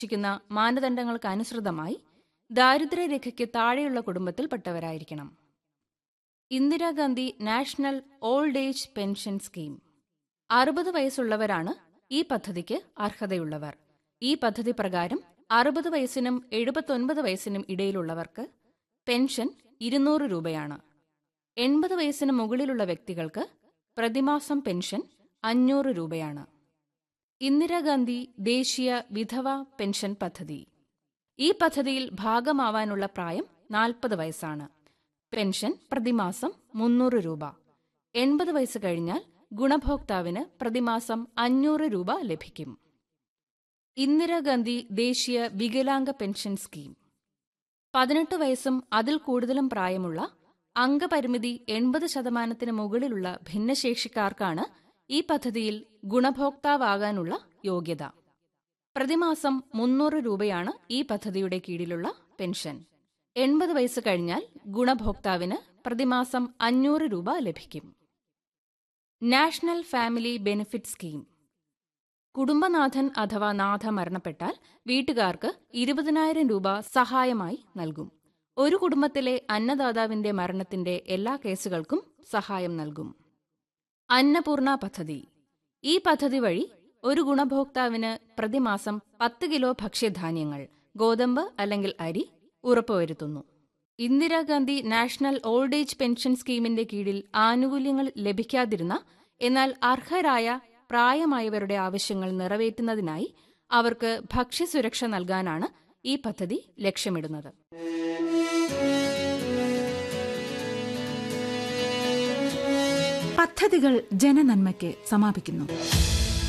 ിക്കുന്ന മാനദണ്ഡങ്ങൾക്കനുസൃതമായി ദാരിദ്ര്യരേഖയ്ക്ക് താഴെയുള്ള കുടുംബത്തിൽപ്പെട്ടവരായിരിക്കണം Indira Gandhi national old age pension scheme അറുപത് വയസ്സുള്ളവരാണ് ഈ പദ്ധതിക്ക് അർഹതയുള്ളവർ ഈ പദ്ധതി പ്രകാരം അറുപത് വയസ്സിനും എഴുപത്തൊൻപത് വയസ്സിനും ഇടയിലുള്ളവർക്ക് പെൻഷൻ ഇരുന്നൂറ് രൂപയാണ് എൺപത് വയസ്സിന് മുകളിലുള്ള വ്യക്തികൾക്ക് പ്രതിമാസം പെൻഷൻ അഞ്ഞൂറ് രൂപയാണ് ഇന്ദിരാഗാന്ധി ദേശീയ വിധവ പെൻഷൻ പദ്ധതി ഈ പദ്ധതിയിൽ ഭാഗമാവാനുള്ള പ്രായം നാൽപ്പത് വയസ്സാണ് പെൻഷൻ പ്രതിമാസം മുന്നൂറ് രൂപ എൺപത് വയസ്സ് കഴിഞ്ഞാൽ ഗുണഭോക്താവിന് പ്രതിമാസം അഞ്ഞൂറ് രൂപ ലഭിക്കും ഇന്ദിരാഗാന്ധി ദേശീയ വികലാംഗ പെൻഷൻ സ്കീം പതിനെട്ട് വയസ്സും അതിൽ കൂടുതലും പ്രായമുള്ള അംഗപരിമിതി എൺപത് ശതമാനത്തിന് മുകളിലുള്ള ഭിന്നശേഷിക്കാർക്കാണ് ഈ പദ്ധതിയിൽ ഗുണഭോക്താവാകാനുള്ള യോഗ്യത പ്രതിമാസം മുന്നൂറ് രൂപയാണ് ഈ പദ്ധതിയുടെ കീഴിലുള്ള പെൻഷൻ എൺപത് വയസ്സ് കഴിഞ്ഞാൽ ഗുണഭോക്താവിന് പ്രതിമാസം അഞ്ഞൂറ് രൂപ ലഭിക്കും നാഷണൽ ഫാമിലി ബെനിഫിറ്റ് സ്കീം കുടുംബനാഥൻ അഥവാ നാഥ മരണപ്പെട്ടാൽ വീട്ടുകാർക്ക് ഇരുപതിനായിരം രൂപ സഹായമായി നൽകും ഒരു കുടുംബത്തിലെ അന്നദാതാവിന്റെ മരണത്തിന്റെ എല്ലാ കേസുകൾക്കും സഹായം നൽകും അന്നപൂർണ പദ്ധതി ഈ പദ്ധതി വഴി ഒരു ഗുണഭോക്താവിന് പ്രതിമാസം പത്ത് കിലോ ഭക്ഷ്യധാന്യങ്ങൾ ഗോതമ്പ് അല്ലെങ്കിൽ അരി ഉറപ്പുവരുത്തുന്നു Indira Gandhi national old age pension സ്കീമിന്റെ കീഴിൽ ആനുകൂല്യങ്ങൾ ലഭിക്കാതിരുന്ന എന്നാൽ അർഹരായ പ്രായമായവരുടെ ആവശ്യങ്ങൾ നിറവേറ്റുന്നതിനായി അവർക്ക് ഭക്ഷ്യസുരക്ഷ നൽകാനാണ് ഈ പദ്ധതി ലക്ഷ്യമിടുന്നത് പദ്ധതികൾ ജനനന്മയ്ക്ക് സമാപിക്കുന്നു